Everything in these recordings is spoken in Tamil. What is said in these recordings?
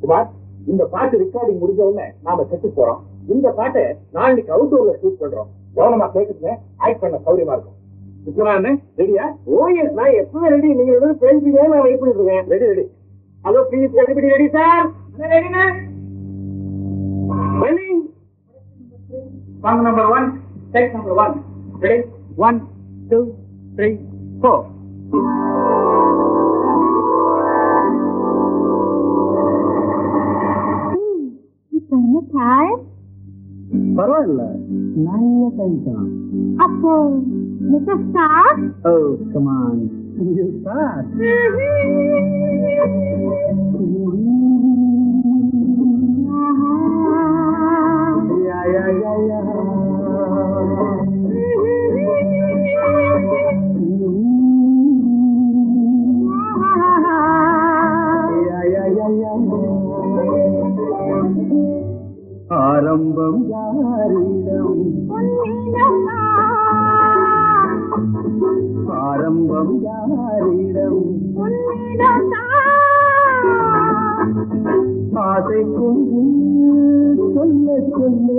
குமார் இந்த பாட்டு ரெக்கார்டிங் முடிஞ்ச உடனே நாம செட்டு போறோம் இந்த பாட்டை நாளைக்கு அவுட்டோர்ல ஷூட் பண்றோம் கவனமா கேட்டுங்க ஆக்ட் பண்ண சௌரியமா இருக்கும் விக்ரமானே ரெடியா ஓஎஸ் நான் எப்பவே ரெடி நீங்க வந்து பேசிட்டே நான் வெயிட் பண்ணிட்டு இருக்கேன் ready ready hello please everybody ready sir ரெடினா Running. Song number one, take number one. Ready? One, two, three, four. இப்ப என்ன டைம் பரவாயில்ல நல்ல டைம் தான் அப்போ mister star oh come on you start yeah yeah yeah yeah yeah yeah yeah yeah ஆரம்பம் யாரிடம் ஆரம்பம் யாரிடம் ஆசை கொண்டு சொல்ல சொல்ல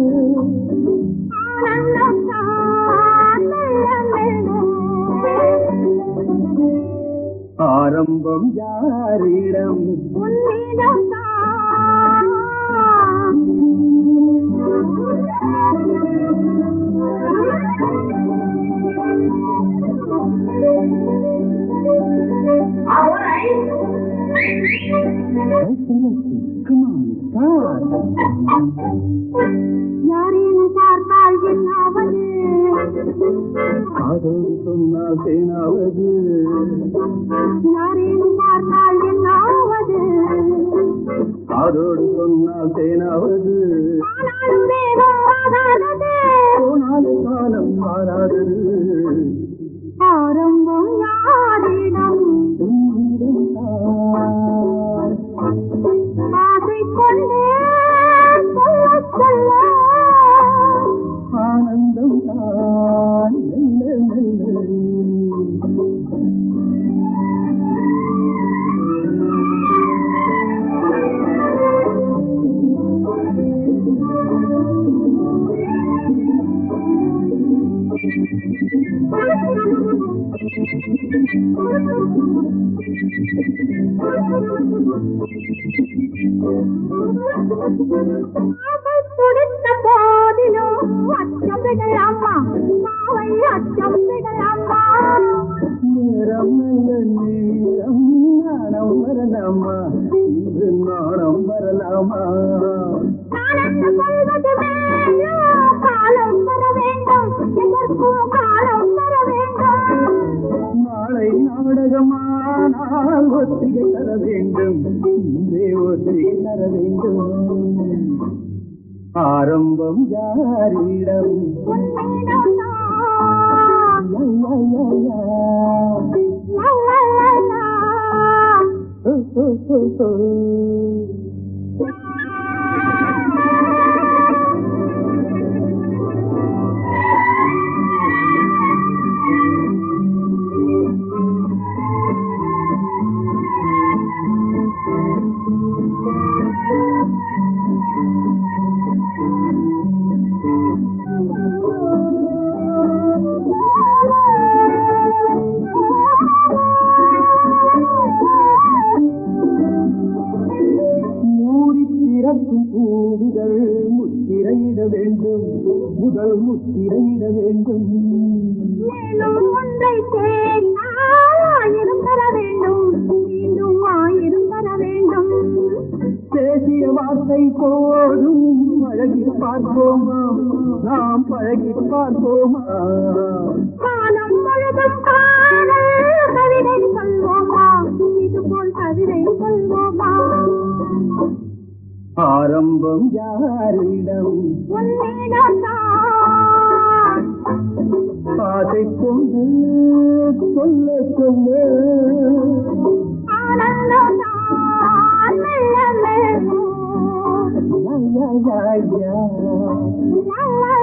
ஆரம்பம் யாரிடம் யாரேனும் பார்த்தால் என்னாவது காதல் சொன்னால் தேனாவது யாரேனும் பார்த்தால் என்னாவது காதோடு சொன்னால் தேனாவது ஆனாலும் வேகம் ஆகாதது போனாலும் காலம் மாறாதது ஆரம்பம் யாரிடம் உன்னிடம்தான். ஆசை கொண்டே சொல்ல சொல்ல ஆனந்தம் தான் மெல்ல மெல்ல பாவை துடித்த போதிலும் அச்சம் விடலாமா பாவை அச்சம் விடலாமா நேரம் நல்ல நேரம் நாணம் வரலாமா இன்று நாணம் வரலாமா நான் என்ன சொல்வது வேணும் காலம் வர வேண்டும் எதற்கும் காலம் வர வேண்டும் நாளை நாடகமானால் ஒத்திகை தர வேண்டும் இன்றே ஒத்திகை தர வேண்டும் ஆரம்பம் யாரிடம் உன்னிடம் யா, யா, யா, யா. ஓ, ஓ, ஓ, ஓ. மூடி திறக்கும் பூவிதழ் முத்திரையிட வேண்டும் முதல் முத்திரையிட வேண்டும் மேலும் ஒன்றை கேட்டால் ஆயிரம் தர வேண்டும் மீண்டும் ஆயிரம் தர வேண்டும் பேசிய வார்த்தை போதும் பழகி பார்ப்போமா நாம் பழகி பார்ப்போமா காலம் முழுதும் காதல் கவிதை சொல்வோமா இது போல் கவிதை சொல்வோமா ஆரம்பம் யாரிடம் உன்னிடம்தான் ஆசை கொண்டு சொல்ல சொல்ல ஆனந்தம்தான் மெல்ல மெல்ல யா, யா, யா, யா. லா, லா,